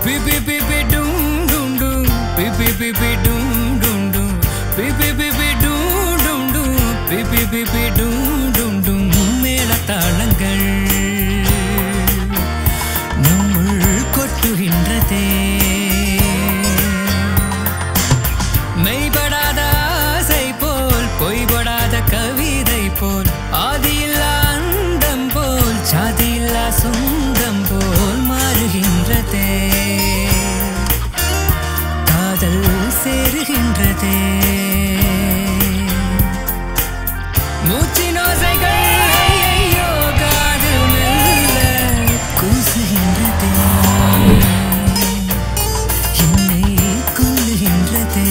B பி பி பி டும் டும் டும் பி பி பி பி டும் டும் டும் பி பி பி பி டும் டும் டும் பி பி பி பி டும் டும் டும் மேளதாளங்கள் நம்முள் கொட்டுகின்றதே மெய்படாத ஆசை போல் பொய்படாத கவிதை போல் ஆதியில்லா அந்தம் போல் சாதியில்லா சொந்தம் போல் மாறுகின்றதே காதல் சேருகின்றதே மூச்சின் ஓசைகள் ஐயையோ காதில் மெல்ல கூசுகின்றதே என்னை கொல்லுகின்றதே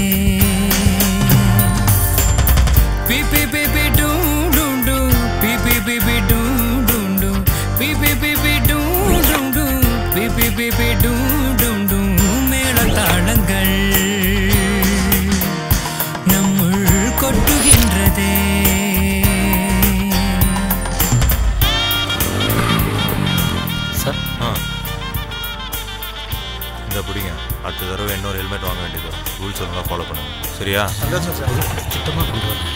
பி பி பி பி டும் டும் டும் பி பி பி பி டும் டும் டும் பி பி பி பி டும் டும் டும் பி பி பி பி டும் டும் டும் மேளதாளங்கள் நம்முள் கொட்டுகின்றதே சார் ஆ இந்த பிடிங்க அடுத்த தடவை இன்னொரு ஹெல்மெட் வாங்க வேண்டியது ரூல்ஸ் ஒழுங்காக ஃபாலோ பண்ணுங்க சரியா சுத்தமாக கொண்டு வரேன்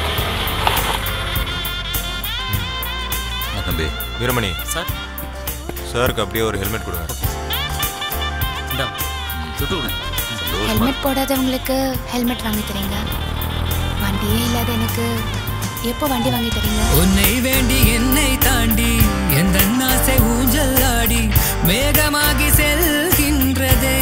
என்ன தம்பி வீரமணி சார் சாருக்கு அப்படியே ஒரு ஹெல்மெட் கொடுங்க இந்தாங்க சுட்டு விடுங்க ஹெல்மெட் போடாதவங்களுக்கு ஹெல்மெட் வாங்கி தரீங்க வண்டியே இல்லாத எனக்கு எப்போ வண்டி வாங்கி தரீங்க உன்னை வேண்டி என்னை தாண்டி எந்த ஆசை ஊஞ்சல் ஆடி மேகமாகி செல்கின்றதே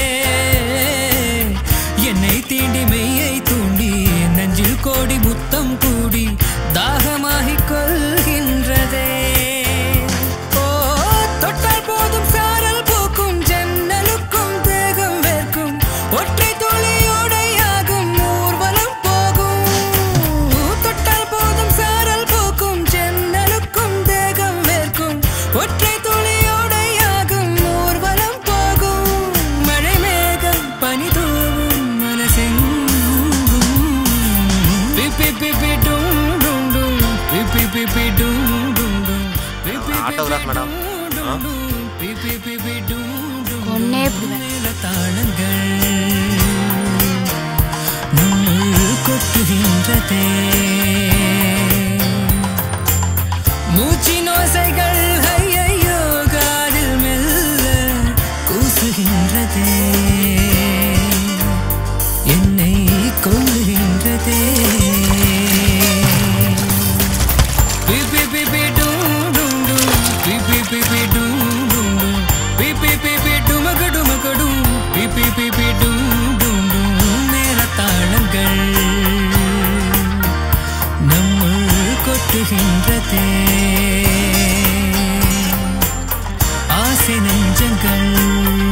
என்னை தீண்டி மெய்யை தூண்டி நெஞ்சில் கோடி முத்தம் கூடி தாகமாகிக் கொள்கின்றதே ஓ தொட்டால் போதும் சாரல் பூக்கும் ஜன்னலுக்கும் தேகம் வேர்க்கும் ஒற்றை துளியோடையாகும் ஊர்வலம் போகும் தொட்டால் போதும் சாரல் பூக்கும் ஜன்னலுக்கும் தேகம் வேர்க்கும் ஒற்றை துளியோடையாகும் ஊர்வலம் போகும் மழை மேகம் பனி தூவும் மனசெங்கும் பிப்பி பிப்பி டும் டும் டும் பிப்பி பிப்பி டும் டும் டும் பிப்பி ஆட்டோகிராஃப் மேடம் பிப்பி பிப்பி டும் டும் ஒன்னே இப்படி தாளங்கள் நம்முள் கொட்டுகின்றதே மூச்சின் ஓசைகள் ஐயையோ காதில் மெல்ல கூசுகின்றதே என்னை கொல்லுகின்றதே பி பி பி பி டும் டும் டும் பி பி பி பி டும் டும் டும் பி பி பி பி டுமகு டுமகு டும் பி பி பி பி டும் டும் டும் மேளதாளங்கள் நம்முள் கொட்டுகின்றதே ஆசை நெஞ்சங்கள்